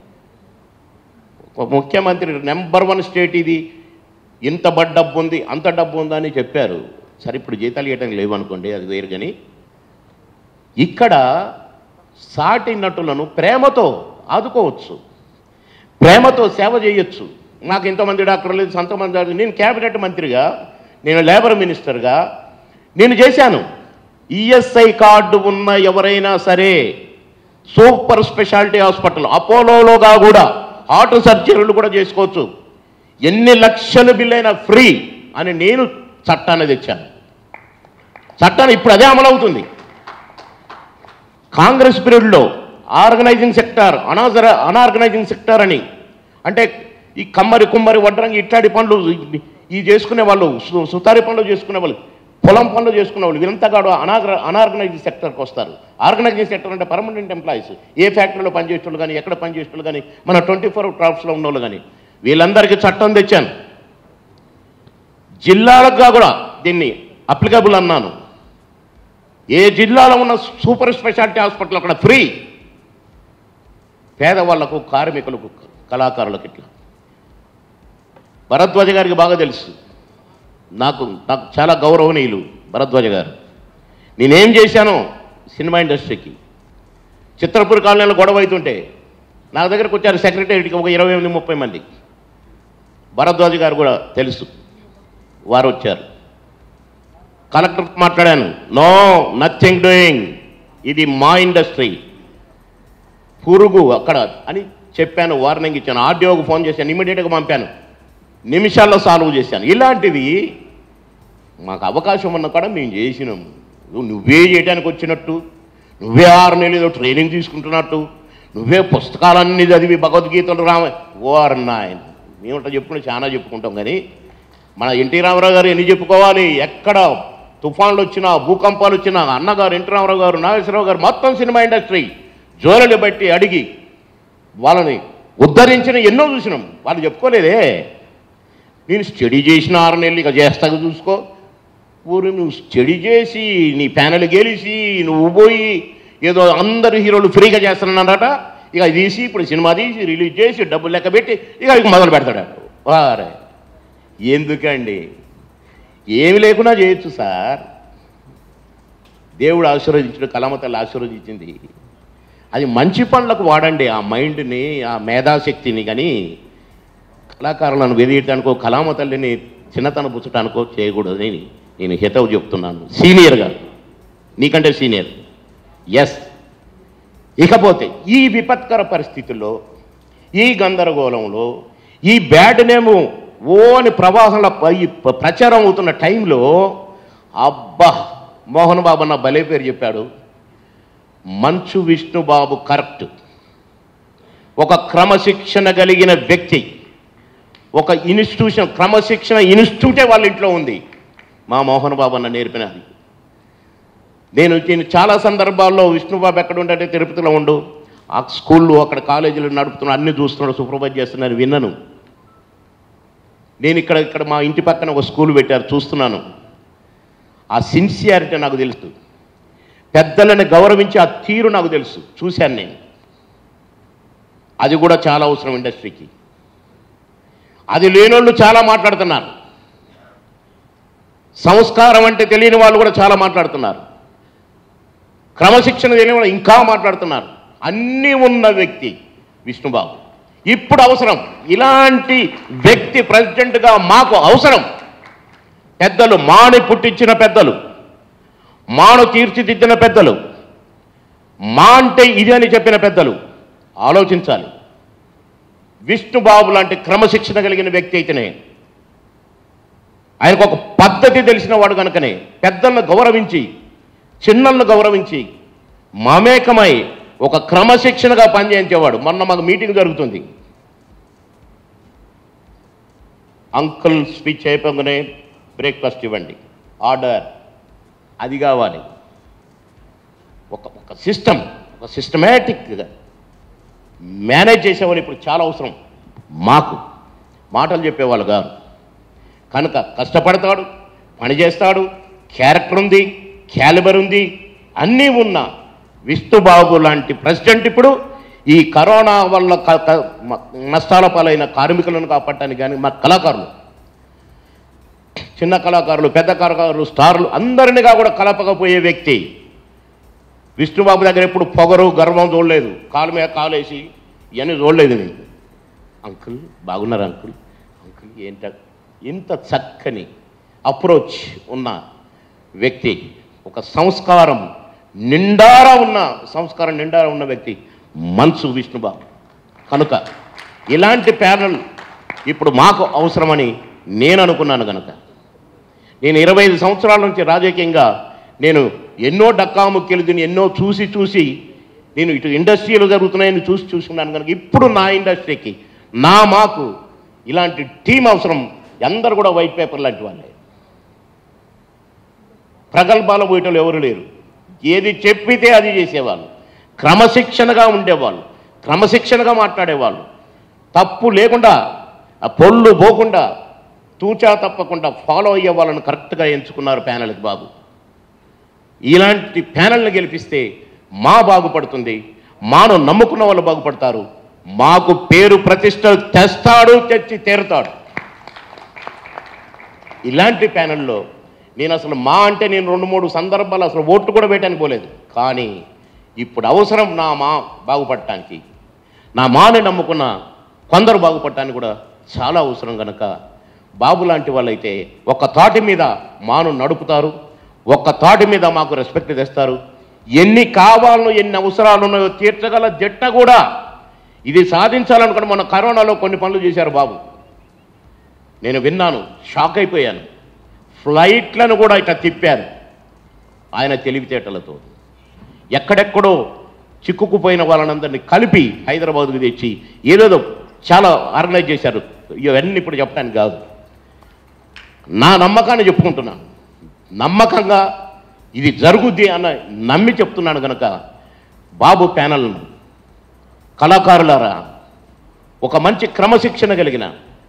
ఒక ముఖ్యమంత్రి నెంబర్ వన్ స్టేట్ ఇది ఇంత బడ్ డబ్బు ఉంది అంత డబ్బు ఉందా అని చెప్పారు సరే ఇప్పుడు జీతాలు ఇవ్వటం లేవనుకోండి అది వేరు కానీ ఇక్కడ సాటి నటులను ప్రేమతో ఆదుకోవచ్చు ప్రేమతో సేవ చేయొచ్చు నాకు ఇంతమంది డాక్టర్లు లేదు అంతమంది డాక్టర్లు. నేను క్యాబినెట్ మంత్రిగా నేను లేబర్ మినిస్టర్గా నేను చేశాను ఈఎస్ఐ కార్డు ఉన్న ఎవరైనా సరే సూపర్ స్పెషాలిటీ హాస్పిటల్ అపోలోలోగా కూడా హార్ట్ సర్జరీలు కూడా చేసుకోవచ్చు ఎన్ని లక్షల బిల్ అయినా ఫ్రీ అని నేను చట్టాన్ని తెచ్చాను చట్టాన్ని ఇప్పుడు అదే అమలవుతుంది కాంగ్రెస్ పీరియడ్లో ఆర్గనైజింగ్ సెక్టార్ అనాజర అనార్గనైజింగ్ సెక్టార్ అని అంటే ఈ కమ్మరి కుమ్మరి వడ్రంగి ఇట్లాంటి పనులు ఈ- ఈ చేసుకునే వాళ్ళు సు- సుతారి పనులు చేసుకునే వాళ్ళు పొలం పనులు చేసుకునే వాళ్ళు వీరంతా కాదు అనాగ్ర అనార్గనైజింగ్ సెక్టర్కి వస్తారు ఆర్గనైజింగ్ సెక్టర్ అంటే పర్మనెంట్ ఎంప్లాయీస్ ఏ ఫ్యాక్టరీలో పనిచేసేవాళ్ళు కానీ ఎక్కడ పనిచేసేవాళ్ళు కానీ మన ట్వంటీ ఫోర్ క్రాఫ్ట్స్లో ఉన్న వాళ్ళు కానీ వీళ్ళందరికీ చట్టం తెచ్చాను జిల్లాలకు కూడా దీన్ని అప్లికబుల్ అన్నాను ఏ జిల్లాలో ఉన్న సూపర్ స్పెషాలిటీ హాస్పిటల్ అక్కడ ఫ్రీ పేదవాళ్లకు కార్మికులకు కళాకారులకు ఇట్లా భరద్వాజ గారికి బాగా తెలుసు నాకు నాకు చాలా గౌరవనీయులు భరద్వాజ గారు నేనేం చేశానో సినిమా ఇండస్ట్రీకి చిత్రపూర్ కాలనీలో గొడవ అవుతుంటే నా దగ్గరకు వచ్చారు సెక్రటరీకి ఒక ఇరవై ఎనిమిది ముప్పై మంది భరద్వాజ గారు కూడా తెలుసు వారు వచ్చారు కలెక్టర్ మాట్లాడాను నో నథింగ్ డూయింగ్ ఇది మా ఇండస్ట్రీ పురుగు అక్కడ అని చెప్పాను వార్నింగ్ ఇచ్చాను ఆర్డీఓకి ఫోన్ చేశాను ఇమీడియట్గా పంపాను నిమిషాల్లో సాల్వ్ చేశాను ఇలాంటివి మాకు అవకాశం ఉన్న కూడా మేము చేసినాం నువ్వు నువ్వే చేయడానికి వచ్చినట్టు నువ్వే ఆరు నెలలు ఏదో ట్రైనింగ్ తీసుకుంటున్నట్టు నువ్వే పుస్తకాలన్నీ చదివి భగవద్గీతలు రామ ఓర్ నాయన మేమంట చెప్పుకుని చాలా చెప్పుకుంటాం కానీ మన ఎన్టీ రామారావు గారు ఎన్ని చెప్పుకోవాలి ఎక్కడ తుఫాన్లు వచ్చినా భూకంపాలు వచ్చినా అన్నగారు ఎన్టీ రామారావు గారు నాగేశ్వరరావు గారు మొత్తం సినిమా ఇండస్ట్రీ జోరలు బట్టి అడిగి వాళ్ళని ఉద్ధరించిన ఎన్నో చూసినాం వాళ్ళు చెప్పుకోలేదే నేను స్టడీ చేసిన ఆరు నెలలు ఇక చేస్తాక చూసుకో ఊరు నువ్వు స్టడీ చేసి నీ ప్యానెల్ గెలిచి నువ్వు పోయి ఏదో అందరు హీరోలు ఫ్రీగా చేస్తున్నారట ఇక అది తీసి ఇప్పుడు సినిమా తీసి రిలీజ్ చేసి డబ్బులు లెక్క పెట్టి ఇక ఇక మొదలు పెడతాడు వారే ఎందుకండి ఏమి లేకున్నా చేయొచ్చు సార్ దేవుడు ఆశీర్వదించిన కలమతల్లి ఆశీర్వదించింది అది మంచి పనులకు వాడండి ఆ మైండ్ని ఆ మేధాశక్తిని కానీ కళాకారులను వెదియటానికో కళామ తల్లిని చిన్నతన పుచ్చటానికో చేయకూడదని నేను హితవు చెప్తున్నాను సీనియర్గా నీకంటే సీనియర్ ఎస్ ఇకపోతే ఈ విపత్కర పరిస్థితుల్లో ఈ గందరగోళంలో ఈ బ్యాడ్ నేము ఓ అని ప్రవాహంలో ప- ఈ ప- ప్రచారం అవుతున్న టైంలో అబ్బా మోహన్ బాబు అన్న భలే పేరు చెప్పాడు మంచు విష్ణుబాబు కరెక్ట్ ఒక క్రమశిక్షణ కలిగిన వ్యక్తి ఒక ఇన్స్టిట్యూషన్ క్రమశిక్షణ ఇన్స్టిట్యూటే వాళ్ళ ఇంట్లో ఉంది మా మోహన్ బాబు అన్న నేర్పినది నేను నేను చాలా సందర్భాల్లో విష్ణుబాబు ఎక్కడ ఉంటే తిరుపతిలో ఉండు ఆ స్కూళ్ళు అక్కడ కాలేజీలు నడుపుతున్నా అన్ని చూస్తున్నాడు సూపర్వైజ్ చేస్తున్నాను విన్నాను నేను ఇక్కడ ఇక్కడ మా ఇంటి పక్కన ఒక స్కూల్ పెట్టారు చూస్తున్నాను ఆ సిన్సియారిటీ నాకు తెలుసు పెద్దలను గౌరవించే ఆ తీరు నాకు తెలుసు చూశాను నేను అది కూడా చాలా అవసరం ఇండస్ట్రీకి అది లేనోళ్ళు చాలా మాట్లాడుతున్నారు సంస్కారం అంటే తెలియని వాళ్ళు కూడా చాలా మాట్లాడుతున్నారు క్రమశిక్షణ తెలియని వాళ్ళు ఇంకా మాట్లాడుతున్నారు అన్నీ ఉన్న వ్యక్తి విష్ణుబాబు ఇప్పుడు అవసరం ఇలాంటి వ్యక్తి ప్రెసిడెంట్గా మాకు అవసరం పెద్దలు మాని పుట్టించిన పెద్దలు మాను తీర్చిదిద్దిన పెద్దలు మా అంటే ఇది అని చెప్పిన పెద్దలు ఆలోచించాలి విష్ణుబాబు లాంటి క్రమశిక్షణ కలిగిన వ్యక్తి అయితేనే ఆయనకు ఒక పద్ధతి తెలిసిన వాడు కనుకనే పెద్దలను గౌరవించి చిన్నలను గౌరవించి మమేకమై ఒక క్రమశిక్షణగా పనిచేయించేవాడు మొన్న మాకు మీటింగ్ జరుగుతుంది అంకుల్ స్పీచ్ అయిపోగానే బ్రేక్ఫాస్ట్ ఇవ్వండి ఆర్డర్ అది కావాలి ఒక ఒక సిస్టమ్ ఒక సిస్టమేటిక్గా మేనేజ్ చేసేవాళ్ళు ఇప్పుడు చాలా అవసరం మాకు మాటలు చెప్పేవాళ్ళు కాదు కనుక కష్టపడతాడు పని చేస్తాడు క్యారెక్టర్ ఉంది క్యాలిబర్ ఉంది అన్నీ ఉన్న విష్ణుబాబు లాంటి ప్రెసిడెంట్ ఇప్పుడు ఈ కరోనా వల్ల క- క- మ- నష్టాల పాలైన కార్మికులను కాపాడటానికి కానీ మా కళాకారులు చిన్న కళాకారులు పెద్ద కళాకారులు స్టార్లు అందరినిగా కూడా కలపకపోయే వ్యక్తి విష్ణుబాబు దగ్గర ఎప్పుడు పొగరు గర్వం చూడలేదు కాలు మీద కాలేసి ఇవన్నీ చూడలేదు నేను అంకుల్ బాగున్నారు అంకుల్ అంకుల్ ఏంట ఇంత చక్కని అప్రోచ్ ఉన్న వ్యక్తి ఒక సంస్కారం నిండారా ఉన్న సంస్కారం నిండారా ఉన్న వ్యక్తి మనసు విష్ణుబాబు కనుక ఇలాంటి ప్యానల్ ఇప్పుడు మాకు అవసరమని నేను అనుకున్నాను కనుక నేను ఇరవై ఐదు సంవత్సరాల నుంచి రాజకీయంగా నేను ఎన్నో డక్కాముక్కెలు దీన్ని ఎన్నో చూసి చూసి నేను ఇటు ఇండస్ట్రీలు జరుగుతున్నాయని చూసి చూసుకున్నాను కనుక ఇప్పుడు నా ఇండస్ట్రీకి నా మాకు ఇలాంటి టీం అవసరం అందరు కూడా వైట్ పేపర్ లాంటి వాళ్ళే ప్రగల్భాలు పోయేటోళ్ళు ఎవరు లేరు ఏది చెప్పితే అది చేసేవాళ్ళు క్రమశిక్షణగా ఉండేవాళ్ళు క్రమశిక్షణగా మాట్లాడేవాళ్ళు తప్పు లేకుండా ఆ పొల్లు పోకుండా తూచా తప్పకుండా ఫాలో అయ్యే వాళ్ళని కరెక్ట్గా ఎంచుకున్నారు ప్యానల్కి బాబు ఇలాంటి ప్యానల్ని గెలిపిస్తే మా బాగుపడుతుంది మాను నమ్ముకున్న వాళ్ళు బాగుపడతారు మాకు పేరు ప్రతిష్టలు తెస్తాడు తెచ్చి తీరుతాడు ఇలాంటి ప్యానెల్లో నేను అసలు మా అంటే నేను రెండు మూడు సందర్భాలు అసలు ఓట్లు కూడా వేయటానికి పోలేదు కానీ ఇప్పుడు అవసరం నా మా బాగుపడటానికి నా మాని నమ్ముకున్న కొందరు బాగుపడటానికి కూడా చాలా అవసరం కనుక బాబు లాంటి వాళ్ళైతే ఒక తాటి మీద మాను నడుపుతారు ఒక్క తాటి మీద మాకు రెస్పెక్ట్ తెస్తారు ఎన్ని కావాలనో ఎన్ని అవసరాలు ఉన్నాయో తీర్చగల జట్ట కూడా ఇది సాధించాలనుకుని మన కరోనాలో కొన్ని పనులు చేశారు బాబు నేను విన్నాను షాక్ అయిపోయాను ఫ్లైట్లను కూడా ఇట్లా తిప్పారు ఆయన తెలివితేటలతో ఎక్కడెక్కడో చిక్కుకుపోయిన వాళ్ళనందరినీ కలిపి హైదరాబాద్కు తెచ్చి ఏదేదో చాలా ఆర్గనైజ్ చేశారు ఇవన్నీ ఇప్పుడు చెప్పడానికి కాదు నా నమ్మకాన్ని చెప్పుకుంటున్నాను నమ్మకంగా ఇది జరుగుద్ది అన్న నమ్మి చెప్తున్నాను కనుక బాబు ప్యానల్ను కళాకారులారా ఒక మంచి క్రమశిక్షణ కలిగిన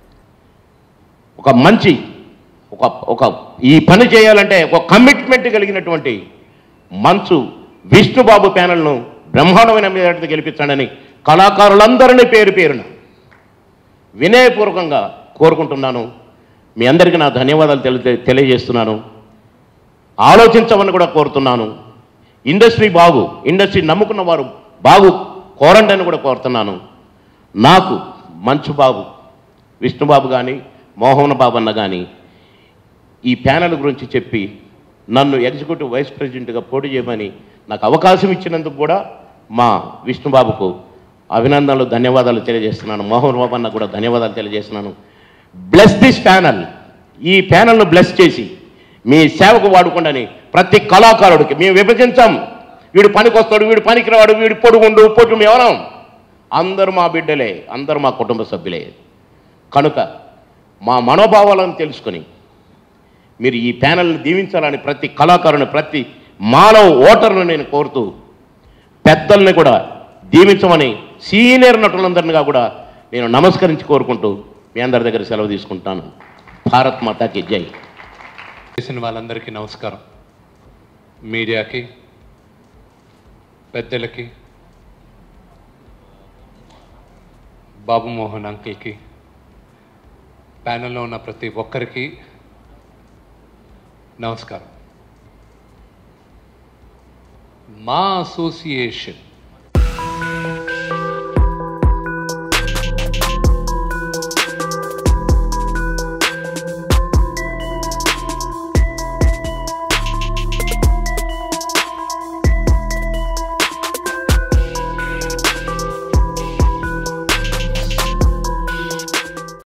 ఒక మంచి ఒక ఒక ఈ పని చేయాలంటే ఒక కమిట్మెంట్ కలిగినటువంటి మంచు విష్ణుబాబు ప్యానల్ను బ్రహ్మాండమైన మీద గెలిపించండి కళాకారులందరినీ పేరు పేరున వినయపూర్వకంగా కోరుకుంటున్నాను మీ అందరికీ నా ధన్యవాదాలు తెలి తెలియజేస్తున్నాను ఆలోచించమని కూడా కోరుతున్నాను ఇండస్ట్రీ బాగు ఇండస్ట్రీ నమ్ముకున్న వారు బాగు కోరండి అని కూడా కోరుతున్నాను నాకు మంచు బాబు విష్ణుబాబు కానీ మోహన్ బాబు అన్న కానీ ఈ ప్యానల్ గురించి చెప్పి నన్ను ఎగ్జిక్యూటివ్ వైస్ ప్రెసిడెంట్గా పోటీ చేయమని నాకు అవకాశం ఇచ్చినందుకు కూడా మా విష్ణుబాబుకు అభినందనలు ధన్యవాదాలు తెలియజేస్తున్నాను మోహన్ బాబు అన్న కూడా ధన్యవాదాలు తెలియజేస్తున్నాను బ్లెస్ దిస్ ప్యానల్ ఈ ప్యానల్ను బ్లెస్ చేసి మీ సేవకు వాడుకోండి ప్రతి కళాకారుడికి మేము విభజించాం వీడు పనికొస్తాడు వీడు పనికిరాడు వీడు పొడుగుండు పొట్టు ఎవరం అందరూ మా బిడ్డలే అందరూ మా కుటుంబ సభ్యులే కనుక మా మనోభావాలను తెలుసుకొని మీరు ఈ ప్యానల్ని దీవించాలని ప్రతి కళాకారుని ప్రతి మానవ ఓటర్ను నేను కోరుతూ పెద్దల్ని కూడా దీవించమని సీనియర్ నటులందరినిగా కూడా నేను నమస్కరించి కోరుకుంటూ మీ అందరి దగ్గర సెలవు తీసుకుంటాను భారత్ మాతాకి జై చేసిన వాళ్ళందరికీ నమస్కారం మీడియాకి పెద్దలకి బాబు మోహన్ అంకిల్కి ప్యానెల్లో ఉన్న ప్రతి ఒక్కరికి నమస్కారం మా అసోసియేషన్